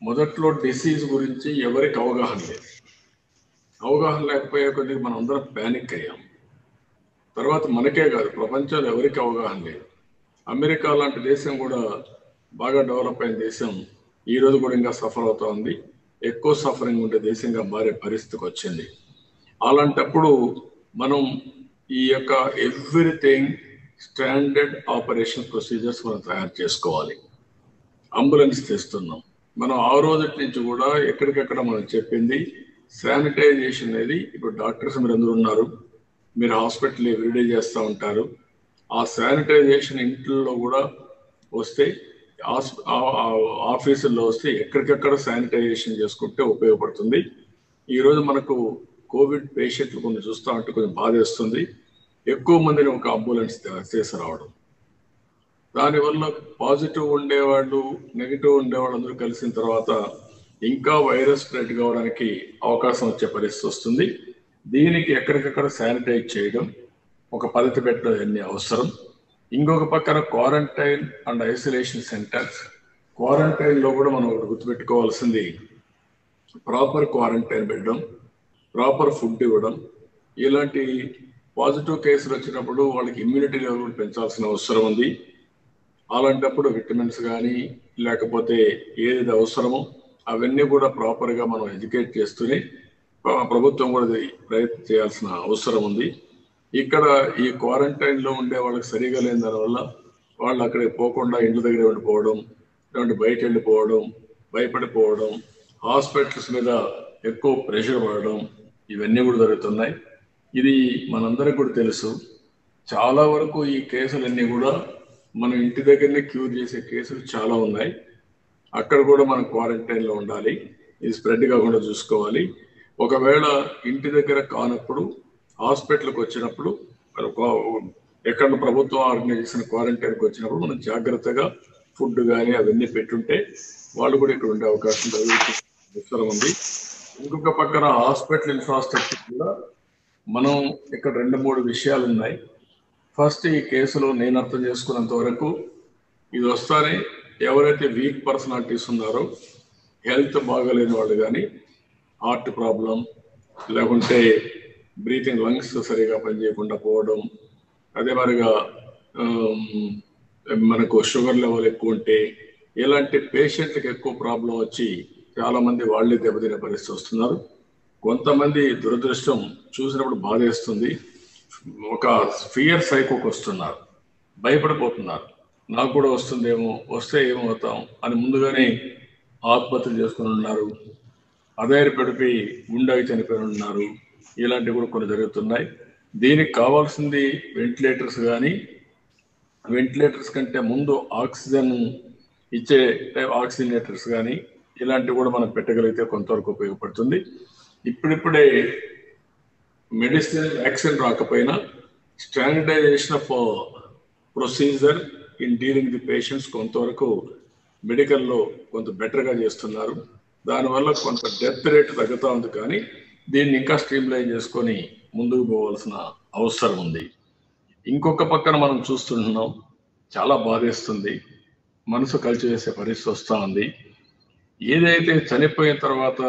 మొదట్లో డిసీజ్ గురించి ఎవరికి అవగాహన లేదు అవగాహన లేకపోయే కొద్దిగా మనం అందరం ప్యానిక్ అయ్యాం తర్వాత మనకే కాదు ప్రపంచంలో ఎవరికి అవగాహన లేదు అమెరికా లాంటి దేశం కూడా బాగా డెవలప్ అయిన దేశం ఈ రోజు కూడా ఇంకా సఫర్ అవుతా ఉంది ఎక్కువ సఫరింగ్ ఉండే దేశంగా మారే పరిస్థితికి వచ్చింది అలాంటప్పుడు మనం ఈ యొక్క ఎవ్రీథింగ్ స్టాండర్డ్ ఆపరేషన్ ప్రొసీజర్స్ మనం తయారు చేసుకోవాలి అంబులెన్స్ తెస్తున్నాం మనం ఆ రోజు నుంచి కూడా ఎక్కడికెక్కడ మనం చెప్పింది శానిటైజేషన్ అనేది ఇప్పుడు డాక్టర్స్ మీరు అందరూ ఉన్నారు మీరు హాస్పిటల్ ఎవ్రీడే చేస్తూ ఉంటారు ఆ శానిటైజేషన్ ఇంట్లో కూడా వస్తే ఆస్- ఆ- ఆ ఆఫీసుల్లో వస్తే ఎక్కడికెక్కడ శానిటైజేషన్ చేసుకుంటే ఉపయోగపడుతుంది ఈరోజు మనకు కోవిడ్ పేషెంట్లు కొన్ని చూస్తూ ఉంటే కొంచెం బాధేస్తుంది ఎక్కువ మందిని ఒక అంబులెన్స్ తీసుకురావడం దానివల్ల పాజిటివ్ ఉండేవాళ్ళు నెగిటివ్ ఉండేవాళ్ళు అందరూ కలిసిన తర్వాత ఇంకా వైరస్ స్ప్రెడ్ కావడానికి అవకాశం వచ్చే పరిస్థితి వస్తుంది దీనికి ఎక్కడికక్కడ శానిటైజ్ చేయడం ఒక పద్ధతి పెట్టడం అన్ని అవసరం ఇంకొక పక్కన quarantine and isolation centers quarantine లో కూడా మనం ఒకటి గుర్తుపెట్టుకోవాల్సింది ప్రాపర్ క్వారంటైన్ పెట్టడం ప్రాపర్ ఫుడ్ ఇవ్వడం ఇలాంటి పాజిటివ్ కేసులు వచ్చినప్పుడు వాళ్ళకి ఇమ్యూనిటీ లెవెల్ పెంచాల్సిన అవసరం ఉంది అలాంటప్పుడు విటమిన్స్ కానీ లేకపోతే ఏది అవసరమో అవన్నీ కూడా ప్రాపర్గా మనం ఎడ్యుకేట్ చేస్తూనే ప్ర- ప్రభుత్వం కూడా ఇది ప్రయత్నం చేయాల్సిన అవసరం ఉంది ఇక్కడ ఈ క్వారంటైన్ లో ఉండే వాళ్ళకి సరిగా లేని దానివల్ల వాళ్ళు అక్కడికి పోకుండా ఇంటి దగ్గర ఉండిపోవడం లేదంటే బయట వెళ్ళిపోవడం భయపడిపోవడం హాస్పిటల్స్ మీద ఎక్కువ ప్రెషర్ పడడం ఇవన్నీ కూడా జరుగుతున్నాయి ఇది మనందరికి కూడా తెలుసు చాలా వరకు ఈ కేసులన్నీ కూడా మనం ఇంటి దగ్గరనే క్యూర్ చేసే కేసులు చాలా ఉన్నాయి అక్కడ కూడా మనం క్వారంటైన్ లో ఉండాలి ఇది స్ప్రెడ్ కాకుండా చూసుకోవాలి ఒకవేళ ఇంటి దగ్గర కానప్పుడు హాస్పిటల్కి వచ్చినప్పుడు మరి ఒక- ఎక్కడ ప్రభుత్వం ఆర్గనైజ్ చేసిన క్వారంటైన్కి వచ్చినప్పుడు మనం జాగ్రత్తగా ఫుడ్ కానీ అవన్నీ పెట్టుంటే వాళ్ళు కూడా ఇక్కడ ఉండే అవకాశం జరుగుతుంది అవసరం ఉంది ఇంకొక పక్కన హాస్పిటల్ ఇన్ఫ్రాస్ట్రక్చర్ కూడా మనం ఇక్కడ రెండు మూడు విషయాలు ఉన్నాయి ఫస్ట్ ఈ కేసులో నేను అర్థం చేసుకున్నంత వరకు ఇది వస్తానే ఎవరైతే వీక్ పర్సనాలిటీస్ ఉన్నారో హెల్త్ బాగాలేని వాళ్ళు కానీ హార్ట్ ప్రాబ్లం లేకుంటే బ్రీతింగ్ లంగ్స్ సరిగా పనిచేయకుండా పోవడం అదే మరిగా ఆమ్, మనకు షుగర్ లెవెల్ ఎక్కువ ఉంటే ఇలాంటి పేషెంట్లకు ఎక్కువ ప్రాబ్లం వచ్చి చాలా మంది వాళ్ళే దెబ్బతినే పరిస్థితి వస్తున్నారు కొంతమంది దురదృష్టం చూసినప్పుడు బాధేస్తుంది ఒక ఫియర్ సైకోకి వస్తున్నారు భయపడిపోతున్నారు నాకు కూడా వస్తుందేమో వస్తే ఏమవుతాం అని ముందుగానే ఆత్మహత్యలు చేసుకుని ఉన్నారు అధైర్య పడిపోయి గుండెకి చనిపోయి ఉన్నారు ఇలాంటివి కూడా కొన్ని జరుగుతున్నాయి దీనికి కావాల్సింది వెంటిలేటర్స్ కానీ వెంటిలేటర్స్ కంటే ముందు ఆక్సిజన్ ఇచ్చే ఆక్సిజనేటర్స్ కానీ ఇలాంటివి కూడా మనం పెట్టగలిగితే కొంతవరకు ఉపయోగపడుతుంది ఇప్పుడిప్పుడే మెడిసిన్ వ్యాక్సిన్ రాకపోయినా standardization of procedure in dealing the patients కొంతవరకు మెడికల్లో కొంత బెటర్గా చేస్తున్నారు దానివల్ల కొంత డెత్ రేట్ తగ్గుతా ఉంది కానీ దీన్ని ఇంకా స్ట్రీమ్లైన్ చేసుకొని ముందుకు పోవాల్సిన అవసరం ఉంది ఇంకొక పక్కన మనం చూస్తుంటున్నాం చాలా బాధేస్తుంది మనసు కలిచివేసే పరిస్థితి వస్తూ ఉంది ఏదైతే చనిపోయిన తర్వాత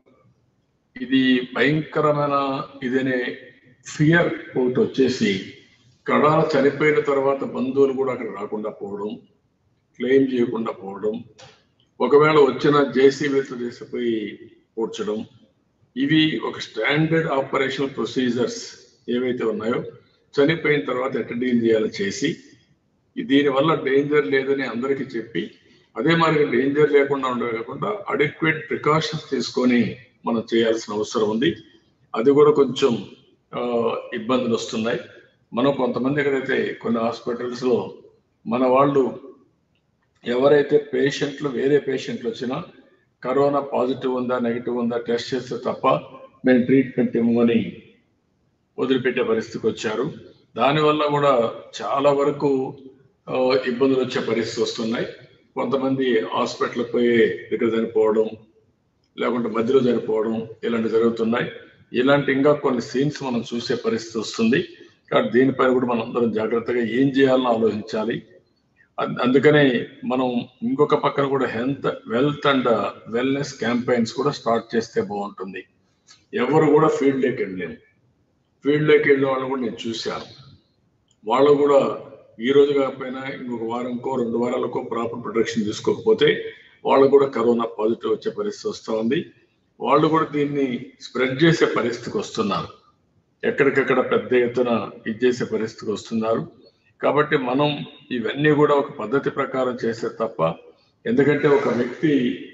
ఇది భయంకరమైన ఇదనే ఫియర్ ఒకటి వచ్చేసి కడాల చనిపోయిన తర్వాత బంధువులు కూడా అక్కడ రాకుండా పోవడం క్లెయిమ్ చేయకుండా పోవడం ఒకవేళ వచ్చిన జేసీబీతో తీసుకుపోయి కూర్చడం ఇవి ఒక స్టాండర్డ్ ఆపరేషనల్ ప్రొసీజర్స్ ఏవైతే ఉన్నాయో చనిపోయిన తర్వాత ఎట్ట డీల్ చేయాలో చేసి దీనివల్ల డేంజర్ లేదని అందరికీ చెప్పి అదే మరి డేంజర్ లేకుండా ఉండవే కాకుండా అడిక్వేట్ ప్రికాషన్స్ తీసుకొని మనం చేయాల్సిన అవసరం ఉంది అది కూడా కొంచెం ఆ, ఇబ్బందులు వస్తున్నాయి మనం కొంతమంది ఎక్కడైతే కొన్ని హాస్పిటల్స్ లో మన వాళ్ళు ఎవరైతే పేషెంట్లు వేరే పేషెంట్లు వచ్చినా కరోనా పాజిటివ్ ఉందా నెగిటివ్ ఉందా టెస్ట్ చేస్తే తప్ప మేము ట్రీట్మెంట్ ఇవ్వమని వదిలిపెట్టే పరిస్థితికి వచ్చారు దానివల్ల కూడా చాలా వరకు ఆ, ఇబ్బందులు వచ్చే పరిస్థితి వస్తున్నాయి కొంతమంది హాస్పిటల్కి పోయి దగ్గర చనిపోవడం లేకుంటే మధ్యలో చనిపోవడం ఇలాంటి జరుగుతున్నాయి ఇలాంటి ఇంకా కొన్ని సీన్స్ మనం చూసే పరిస్థితి వస్తుంది కాబట్టి దీనిపైన కూడా మనం అందరం జాగ్రత్తగా ఏం చేయాలని ఆలోచించాలి అం- అందుకనే మనం ఇంకొక పక్కన కూడా health wealth and wellness campaigns కూడా స్టార్ట్ చేస్తే బాగుంటుంది ఎవరు కూడా ఫీల్డ్లోకి వెళ్ళలేము ఫీల్డ్లోకి వెళ్ళిన వాళ్ళు కూడా నేను చూశాను వాళ్ళు కూడా ఈ రోజు కాకపోయినా ఇంకొక వారంకో రెండు వారాలకో ప్రాపర్ ప్రొటెక్షన్ తీసుకోకపోతే వాళ్ళు కూడా కరోనా పాజిటివ్ వచ్చే పరిస్థితి వస్తూ ఉంది వాళ్ళు కూడా దీన్ని స్ప్రెడ్ చేసే పరిస్థితికి వస్తున్నారు ఎక్కడికక్కడ పెద్ద ఎత్తున ఇది చేసే పరిస్థితికి వస్తున్నారు కాబట్టి మనం ఇవన్నీ కూడా ఒక పద్ధతి ప్రకారం చేసే తప్ప ఎందుకంటే ఒక వ్యక్తి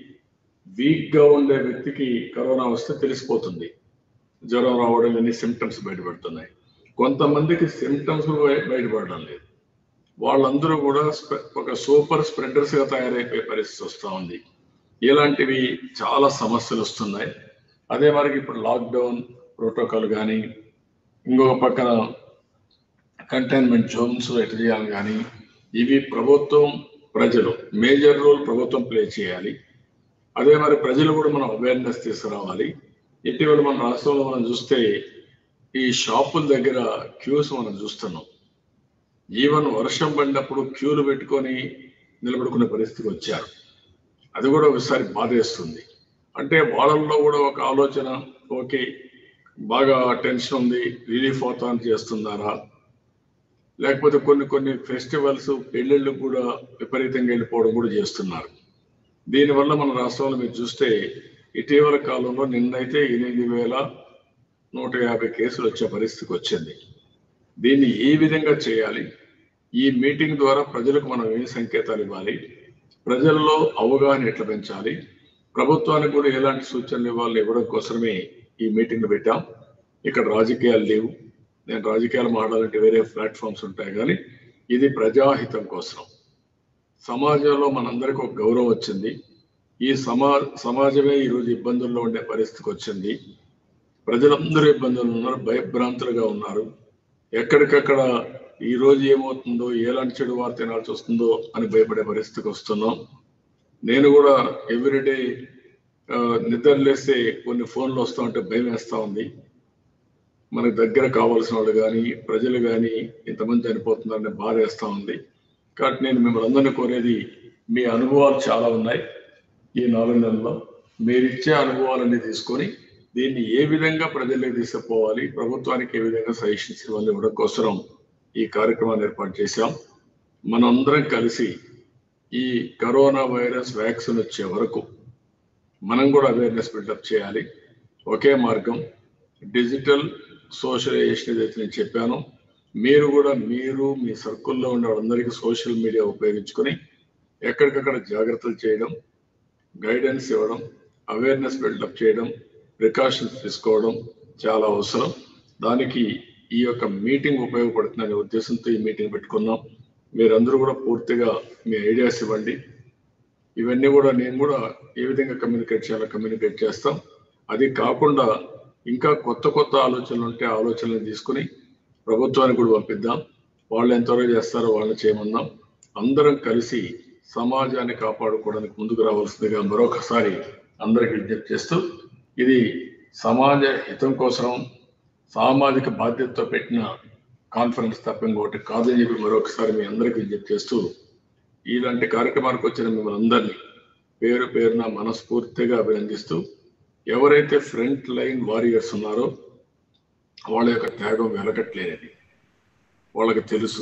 వీక్ గా ఉండే వ్యక్తికి కరోనా వస్తే తెలిసిపోతుంది జ్వరం రావడం ఎన్ని సిమ్టమ్స్ బయటపడుతున్నాయి కొంతమందికి సిమ్టమ్స్ బయటపడడం లేదు వాళ్ళందరూ కూడా స్ప్రె- ఒక సూపర్ స్ప్రెడర్స్ గా తయారైపోయే పరిస్థితి వస్తూ ఉంది ఇలాంటివి చాలా సమస్యలు వస్తున్నాయి అదే మనకి ఇప్పుడు లాక్డౌన్ ప్రోటోకాల్ కానీ ఇంకొక పక్కన కంటైన్మెంట్ జోన్స్ ఎట్ చేయాలి కానీ ఇవి ప్రభుత్వం ప్రజలు మేజర్ రోల్ ప్రభుత్వం ప్లే చేయాలి అదే మరి ప్రజలు కూడా మనం అవేర్నెస్ తీసుకురావాలి ఇటీవల మన రాష్ట్రంలో మనం చూస్తే ఈ షాపుల దగ్గర క్యూస్ మనం చూస్తున్నాం ఈవెన్ వర్షం పడినప్పుడు క్యూలు పెట్టుకొని నిలబడుకునే పరిస్థితికి వచ్చారు అది కూడా ఒకసారి బాధేస్తుంది అంటే వాళ్ళల్లో కూడా ఒక ఆలోచన ఓకే బాగా టెన్షన్ ఉంది రిలీఫ్ అవుతాను చేస్తున్నారా లేకపోతే కొన్ని కొన్ని ఫెస్టివల్స్ పెళ్ళిళ్ళు కూడా విపరీతంగా వెళ్ళిపోవడం కూడా చేస్తున్నారు దీనివల్ల మన రాష్ట్రంలో మీరు చూస్తే ఇటీవల కాలంలో నిన్నైతే ఎనిమిది వేల నూట యాభై కేసులు వచ్చే పరిస్థితికి వచ్చింది దీన్ని ఏ విధంగా చేయాలి ఈ మీటింగ్ ద్వారా ప్రజలకు మనం ఏ సంకేతాలు ఇవ్వాలి ప్రజల్లో అవగాహన ఎట్లా పెంచాలి ప్రభుత్వానికి కూడా ఎలాంటి సూచనలు ఇవ్వాలి ఇవ్వడం కోసమే ఈ మీటింగ్ పెట్టాం ఇక్కడ రాజకీయాలు లేవు నేను రాజకీయాలు మాట్లాడాలంటే వేరే ప్లాట్ఫామ్స్ ఉంటాయి కానీ ఇది ప్రజాహితం కోసం సమాజంలో మనందరికీ ఒక గౌరవం వచ్చింది ఈ సమా సమాజమే ఈరోజు ఇబ్బందుల్లో ఉండే పరిస్థితికి వచ్చింది ప్రజలందరూ ఇబ్బందులు ఉన్నారు భయభ్రాంతులుగా ఉన్నారు ఎక్కడికక్కడ ఈ రోజు ఏమవుతుందో ఎలాంటి చెడు వార్త వినాల్సి వస్తుందో అని భయపడే పరిస్థితికి వస్తున్నాం నేను కూడా ఎవ్రీడే నిద్రలేస్తే కొన్ని ఫోన్లు వస్తూ ఉంటే భయం వేస్తూ ఉంది మనకు దగ్గర కావాల్సిన వాళ్ళు కానీ ప్రజలు కానీ ఇంతమంది చనిపోతున్నారని బాధ వేస్తూ ఉంది కాబట్టి నేను మిమ్మల్ని అందరినీ కోరేది మీ అనుభవాలు చాలా ఉన్నాయి ఈ నాలుగు నెలల్లో మీరిచ్చే అనుభవాలన్నీ తీసుకొని దీన్ని ఏ విధంగా ప్రజల్లోకి తీసుకుపోవాలి ప్రభుత్వానికి ఏ విధంగా సజెషన్స్ ఇవ్వాలి ఇవ్వడం కోసం ఈ కార్యక్రమాన్ని ఏర్పాటు చేశాం మనందరం కలిసి ఈ కరోనా వైరస్ వ్యాక్సిన్ వచ్చే వరకు మనం కూడా అవేర్నెస్ బిల్డప్ చేయాలి ఒకే మార్గం డిజిటల్ సోషలైజేషన్ ఏదైతే నేను చెప్పానో మీరు కూడా మీరు మీ సర్కిల్లో ఉండే వాళ్ళందరికీ సోషల్ మీడియా ఉపయోగించుకొని ఎక్కడికక్కడ జాగ్రత్తలు చేయడం గైడెన్స్ ఇవ్వడం అవేర్నెస్ బిల్డప్ చేయడం ప్రికాషన్స్ తీసుకోవడం చాలా అవసరం దానికి ఈ యొక్క మీటింగ్ ఉపయోగపడుతుందనే ఉద్దేశంతో ఈ మీటింగ్ పెట్టుకున్నాం మీరందరూ కూడా పూర్తిగా మీ ఐడియాస్ ఇవ్వండి ఇవన్నీ కూడా నేను కూడా ఏ విధంగా కమ్యూనికేట్ చేయాలో కమ్యూనికేట్ చేస్తాం అది కాకుండా ఇంకా కొత్త కొత్త ఆలోచనలు ఉంటే ఆ ఆలోచనలు తీసుకుని ప్రభుత్వానికి కూడా పంపిద్దాం వాళ్ళు ఎంతవరకు చేస్తారో వాళ్ళని చేయమన్నాం అందరం కలిసి సమాజాన్ని కాపాడుకోవడానికి ముందుకు రావాల్సిందిగా మరొకసారి అందరికి విజ్ఞప్తి చేస్తూ ఇది సమాజ హితం కోసం సామాజిక బాధ్యతతో పెట్టిన కాన్ఫరెన్స్ తప్ప ఇంకోటి కాదని చెప్పి మరొకసారి మీ అందరికి విజ్ఞప్తి చేస్తూ ఇలాంటి కార్యక్రమానికి వచ్చిన మిమ్మల్ని అందరినీ పేరు పేరున మనస్ఫూర్తిగా అభినందిస్తూ ఎవరైతే ఫ్రంట్ లైన్ వారియర్స్ ఉన్నారో వాళ్ళ యొక్క త్యాగం వెలకట్లేనిది వాళ్ళకి తెలుసు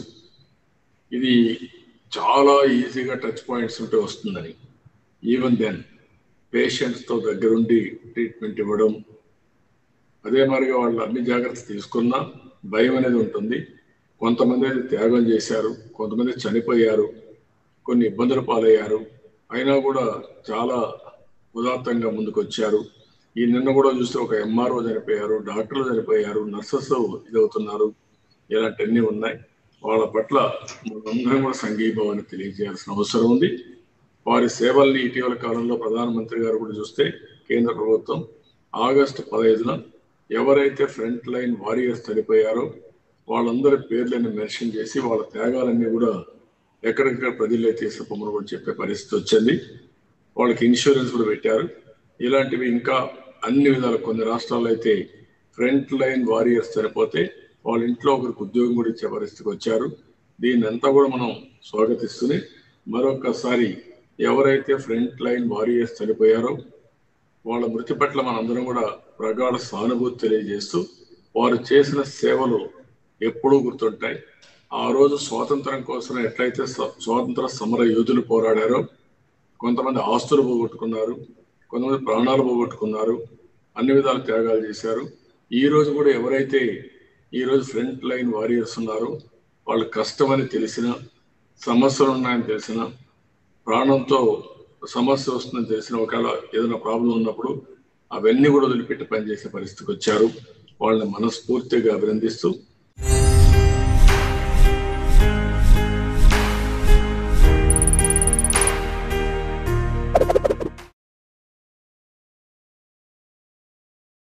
ఇది చాలా ఈజీగా టచ్ పాయింట్స్ ఉంటే వస్తుందని ఈవెన్ దెన్ పేషెంట్స్తో దగ్గరుండి ట్రీట్మెంట్ ఇవ్వడం అదే మరిగా వాళ్ళు అన్ని జాగ్రత్తలు తీసుకున్నా భయం అనేది ఉంటుంది కొంతమంది అయితే త్యాగం చేశారు కొంతమంది చనిపోయారు కొన్ని ఇబ్బందులు పాలయ్యారు అయినా కూడా చాలా ఉదాత్తంగా ముందుకు వచ్చారు ఈ నిన్న కూడా చూస్తే ఒక ఎంఆర్ఓ చనిపోయారు డాక్టర్లు చనిపోయారు నర్సెస్ ఇదవుతున్నారు ఇలాంటివన్నీ ఉన్నాయి వాళ్ళ పట్ల మనందరం కూడా సంఘీభావాన్ని తెలియజేయాల్సిన అవసరం ఉంది వారి సేవల్ని ఇటీవల కాలంలో ప్రధానమంత్రి గారు కూడా చూస్తే కేంద్ర ప్రభుత్వం ఆగస్టు పదహైదున ఎవరైతే ఫ్రంట్ లైన్ వారియర్స్ చనిపోయారో వాళ్ళందరి పేర్లను మెన్షన్ చేసి వాళ్ళ త్యాగాలన్నీ కూడా ఎక్కడికక్కడ ప్రజల్లో తీసుకుపోమని కూడా చెప్పే పరిస్థితి వచ్చింది వాళ్ళకి ఇన్సూరెన్స్ కూడా పెట్టారు ఇలాంటివి ఇంకా అన్ని విధాలు కొన్ని రాష్ట్రాల్లో అయితే ఫ్రంట్ లైన్ వారియర్స్ చనిపోతే వాళ్ళ ఇంట్లో ఒకరికి ఉద్యోగం కూడా ఇచ్చే పరిస్థితికి వచ్చారు దీన్ని అంతా కూడా మనం స్వాగతిస్తూనే మరొకసారి ఎవరైతే ఫ్రంట్ లైన్ వారియర్స్ చనిపోయారో వాళ్ళ మృతి పట్ల మనందరం కూడా ప్రగాఢ సానుభూతి తెలియజేస్తూ వారు చేసిన సేవలు ఎప్పుడూ గుర్తుంటాయి ఆ రోజు స్వాతంత్రం కోసం ఎట్లయితే స్వ- స్వాతంత్ర సమర యోధులు పోరాడారో కొంతమంది ఆస్తులు పోగొట్టుకున్నారు కొంతమంది ప్రాణాలు పోగొట్టుకున్నారు అన్ని విధాల త్యాగాలు చేశారు ఈ రోజు కూడా ఎవరైతే ఈ రోజు ఫ్రంట్ లైన్ వారియర్స్ ఉన్నారో వాళ్ళు కష్టమని తెలిసిన సమస్యలు ఉన్నాయని తెలిసిన ప్రాణంతో సమస్య వస్తుందని తెలిసిన ఒకవేళ ఏదైనా ప్రాబ్లం ఉన్నప్పుడు అవన్నీ కూడా వదిలిపెట్టి పనిచేసే పరిస్థితికి వచ్చారు వాళ్ళని మనస్ఫూర్తిగా అభినందిస్తూ